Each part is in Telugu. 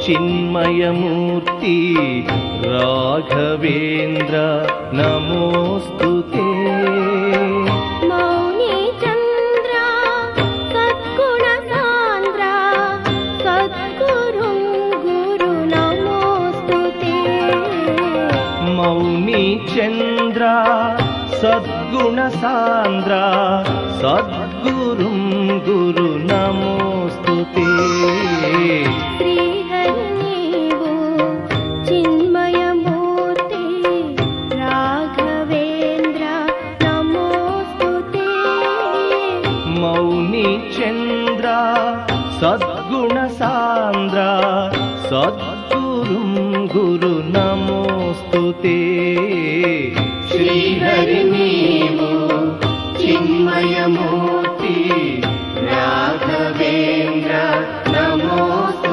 చిన్మయమూర్తి రాఘవేంద్ర నమోస్తు మౌని చంద్ర సద్గుణ సాంద్ర సద్గురు గురు నమోస్తుతే మౌని చంద్ర సద్గుణ సాంద్ర సద్గురుం గురు నమోస్తు శ్రీహరి నీవు చిన్మయమూర్తి రాఘవేంద్ర నమోస్తుతే మౌని చంద్ర సద్గుణ సాంద్ర సద్గురుం గురు నమోస్తు శ్రీహరి నీవు చిన్మయమూర్తి రాఘవేంద్ర నమోస్తు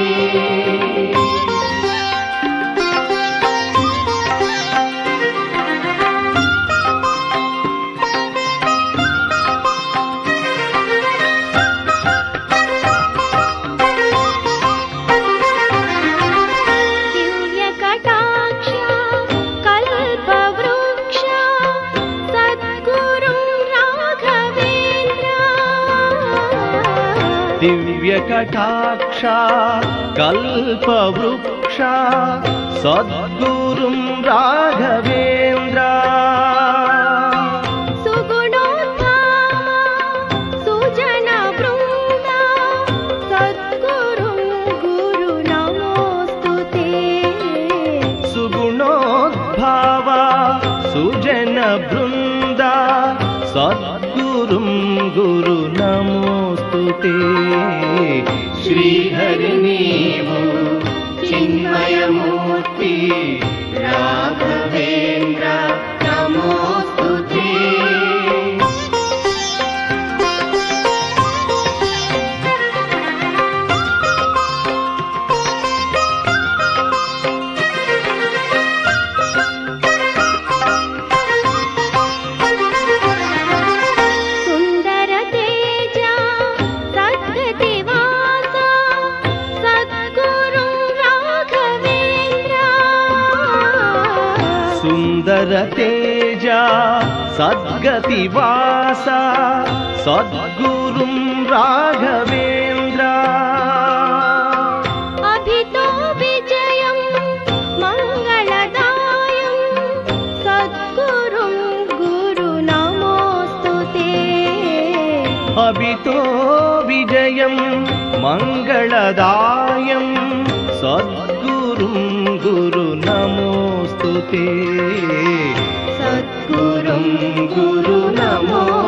దివ్య కటాక్ష కల్పవృక్ష సద్గురు రాఘవేంద్ర దివ్య కటాక్ష కల్పవృక్ష సద్గురుం రాఘవేంద్ర సుగుణోద్ధామ సుజన బృంద సద్గురు గురు నమోస్తుతే సుగుణోద్భావ సుజన బృంద సద్గురుం గురు నమోస్తు శ్రీహరి నీవు చిన్మయమూర్తి రాఘవేంద్ర నమోస్తు సుందర తేజ సద్గతి వాస సద్గురు రాఘవేంద్ర సుందర తేజ సద్గతి వాస సద్గురుం రాఘవేంద్ర అభితో విజయం మంగళదాయం సద్గురుం గురు నమోస్తుతే అభితో విజయం మంగళదాయం సద్గురుం గురు నమోస్తు సద్గురుం గురు నమో